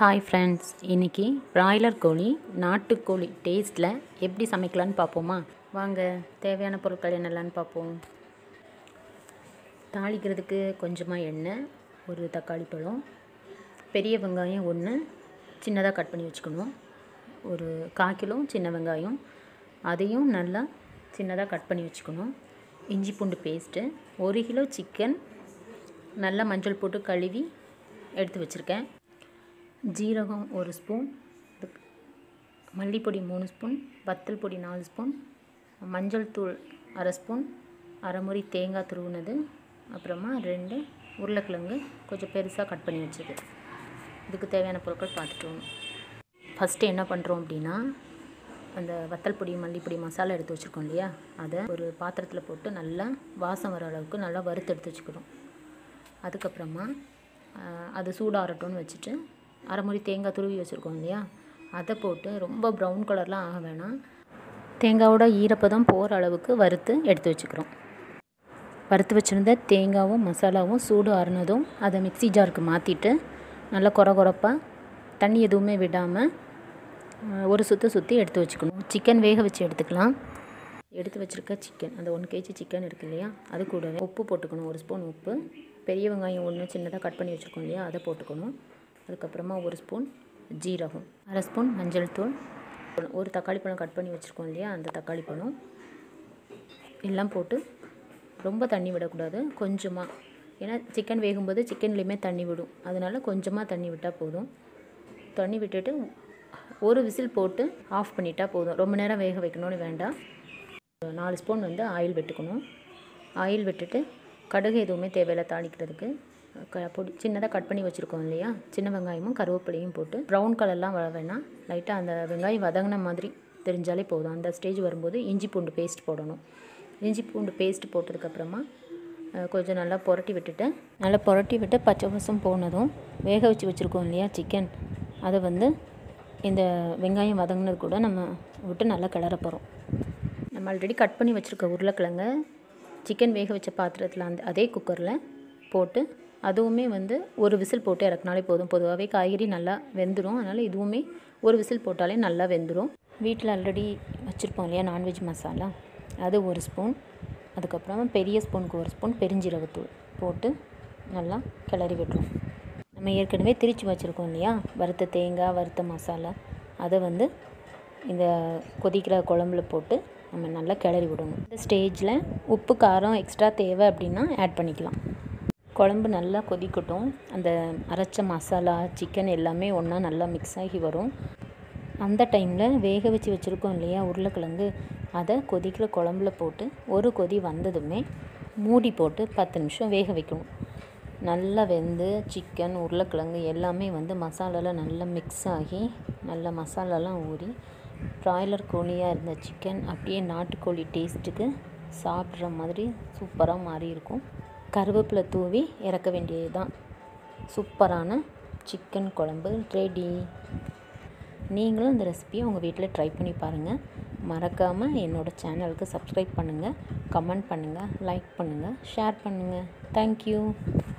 hi friends இன்றைக்கி broiler கோழி நாட்டுக்கோழி டேஸ்ட்டில் எப்படி சமைக்கலான்னு பார்ப்போமா வாங்க தேவையான பொருட்கள் என்னெல்லாம்னு பார்ப்போம் தாளிக்கிறதுக்கு கொஞ்சமாக எண்ணெய் ஒரு தக்காளி பழம் பெரிய வெங்காயம் ஒன்று சின்னதாக கட் பண்ணி வச்சுக்கணும் ஒரு கால் கிலோ சின்ன வெங்காயம் அதையும் நல்லா சின்னதாக கட் பண்ணி வச்சுக்கணும் இஞ்சி பூண்டு பேஸ்ட்டு ஒரு கிலோ சிக்கன் நல்லா மஞ்சள் போட்டு கழுவி எடுத்து வச்சுருக்கேன் ஜீரகம் ஒரு ஸ்பூன் இதுக்கு மல்லிப்பொடி மூணு ஸ்பூன் வத்தல் பொடி நாலு ஸ்பூன் மஞ்சள் தூள் அரை ஸ்பூன் அரை முறி தேங்காய் துருவுனது அப்புறமா ரெண்டு உருளைக்கிழங்கு கொஞ்சம் பெருசாக கட் பண்ணி வச்சது இதுக்கு தேவையான பொருட்கள் பார்த்துட்டோம் ஃபஸ்ட்டு என்ன பண்ணுறோம் அப்படின்னா அந்த வத்தல் பொடி மல்லிப்பொடி மசாலா எடுத்து வச்சுருக்கோம் இல்லையா அதை ஒரு பாத்திரத்தில் போட்டு நல்லா வாசம் வர அளவுக்கு நல்லா வறுத்து எடுத்து வச்சுக்கிறோம் அதுக்கப்புறமா ஆஹ், அது சூடாகட்டும்னு வச்சுட்டு அரை முறி தேங்காய் துருவி வச்சுருக்கோம் இல்லையா அதை போட்டு ரொம்ப ப்ரௌன் கலர்லாம் ஆக வேணாம் தேங்காவோட ஈரப்பதம் போகிற அளவுக்கு வறுத்து எடுத்து வச்சுக்கிறோம் வறுத்து வச்சுருந்த தேங்காவும் மசாலாவும் சூடு ஆறுனதும் அதை மிக்ஸி ஜாருக்கு மாற்றிட்டு நல்லா கொர கொரப்பாக தண்ணி எதுவுமே விடாமல் ஒரு சுற்று சுற்றி எடுத்து வச்சுக்கணும் சிக்கன் வேக வச்சு எடுத்துக்கலாம் எடுத்து வச்சுருக்க சிக்கன் அந்த ஒன் கேஜி சிக்கன் இருக்கு இல்லையா அது கூடவே உப்பு போட்டுக்கணும் ஒரு ஸ்பூன் உப்பு பெரிய வெங்காயம் ஒன்று சின்னதாக கட் பண்ணி வச்சுருக்கோம் இல்லையா அதை போட்டுக்கணும் அதுக்கப்புறமா ஒரு ஸ்பூன் ஜீரகம் அரை ஸ்பூன் மஞ்சள் தூள் ஒரு தக்காளி பழம் கட் பண்ணி வச்சுருக்கோம் இல்லையா அந்த தக்காளி பழம் எல்லாம் போட்டு ரொம்ப தண்ணி விடக்கூடாது கொஞ்சமாக ஏன்னா சிக்கன் வேகும்போது சிக்கன்லேயுமே தண்ணி விடும் அதனால் கொஞ்சமாக தண்ணி விட்டால் போதும் தண்ணி விட்டுட்டு ஒரு விசில் போட்டு ஆஃப் பண்ணிட்டா போதும் ரொம்ப நேரம் வேக வைக்கணும்னு வேண்டாம் ஒரு நாலு ஸ்பூன் வந்து ஆயில் விட்டுக்கணும் ஆயில் விட்டுட்டு கடுகு எதுவுமே தேவையில்லை தாளிக்கிறதுக்கு க பொடி சின்னதாக கட் பண்ணி வச்சுருக்கோம் இல்லையா சின்ன வெங்காயமும் கருவேப்பிலையும் போட்டு ப்ரௌன் கலர்லாம் வர வேணாம் லைட்டாக அந்த வெங்காயம் வதங்கின மாதிரி தெரிஞ்சாலே போதும் அந்த ஸ்டேஜ் வரும்போது இஞ்சி பூண்டு பேஸ்ட் போடணும் இஞ்சி பூண்டு பேஸ்ட் போட்டதுக்கப்புறமா அஹ், கொஞ்சம் நல்லா புரட்டி விட்டுட்டு நல்லா புரட்டி விட்டு பச்சை வாசம் போனதும் வேக வச்சு வச்சுருக்கோம் இல்லையா சிக்கன் அதை வந்து இந்த வெங்காயம் வதங்கினது கூட நம்ம விட்டு நல்லா கிளற போகிறோம் நம்ம ஆல்ரெடி கட் பண்ணி வச்சுருக்க உருளைக்கிழங்க சிக்கன் வேக வச்ச பாத்திரத்தில் அந்த அதே குக்கரில் போட்டு அதுவுமே வந்து ஒரு விசில் போட்டு இறக்குனாலே போதும் பொதுவாகவே காய்கறி நல்லா வெந்துடும் அதனால் இதுவுமே ஒரு விசில் போட்டாலே நல்லா வெந்துடும் வீட்டில் ஆல்ரெடி வச்சுருப்போம் இல்லையா நான்வெஜ் மசாலா அது ஒரு ஸ்பூன் அதுக்கப்புறமா பெரிய ஸ்பூனுக்கு ஒரு ஸ்பூன் பெருஞ்சீரகத்தூள் போட்டு நல்லா கிளறி விட்டுரும் நம்ம ஏற்கனவே திரிச்சு வச்சுருக்கோம் இல்லையா வறுத்த தேங்காய் வறுத்த மசாலா அதை வந்து இந்த கொதிக்கிற குழம்புல போட்டு நம்ம நல்லா கிளறி விடணும் இந்த ஸ்டேஜில் உப்பு காரம் எக்ஸ்ட்ரா தேவை அப்படின்னா ஆட் பண்ணிக்கலாம் குழம்பு நல்லா கொதிக்கட்டும் அந்த அரைச்ச மசாலா சிக்கன் எல்லாமே ஒன்றா நல்லா மிக்ஸ் ஆகி வரும் அந்த டைமில் வேக வச்சு வச்சுருக்கோம் இல்லையா உருளைக்கிழங்கு அதை கொதிக்கிற குழம்புல போட்டு ஒரு கொதி வந்ததுமே மூடி போட்டு பத்து நிமிஷம் வேக வைக்கணும் நல்லா வெந்து சிக்கன் உருளைக்கிழங்கு எல்லாமே வந்து மசாலாலாம் நல்லா மிக்ஸ் ஆகி நல்லா மசாலாலாம் ஊறி ப்ராய்லர் கோழியாக இருந்த சிக்கன் அப்படியே நாட்டுக்கோழி டேஸ்ட்டுக்கு சாப்பிட்ற மாதிரி சூப்பராக மாறி இருக்கும் கருவேப்பிலை தூவி இறக்க வேண்டியது தான் சூப்பரான சிக்கன் குழம்பு ரெடி நீங்களும் இந்த ரெசிபியை உங்கள் வீட்டில் ட்ரை பண்ணி பாருங்கள் மறக்காமல் என்னோடய சேனலுக்கு சப்ஸ்கிரைப் பண்ணுங்கள் கமெண்ட் பண்ணுங்கள் லைக் பண்ணுங்கள் ஷேர் பண்ணுங்கள் தேங்க்யூ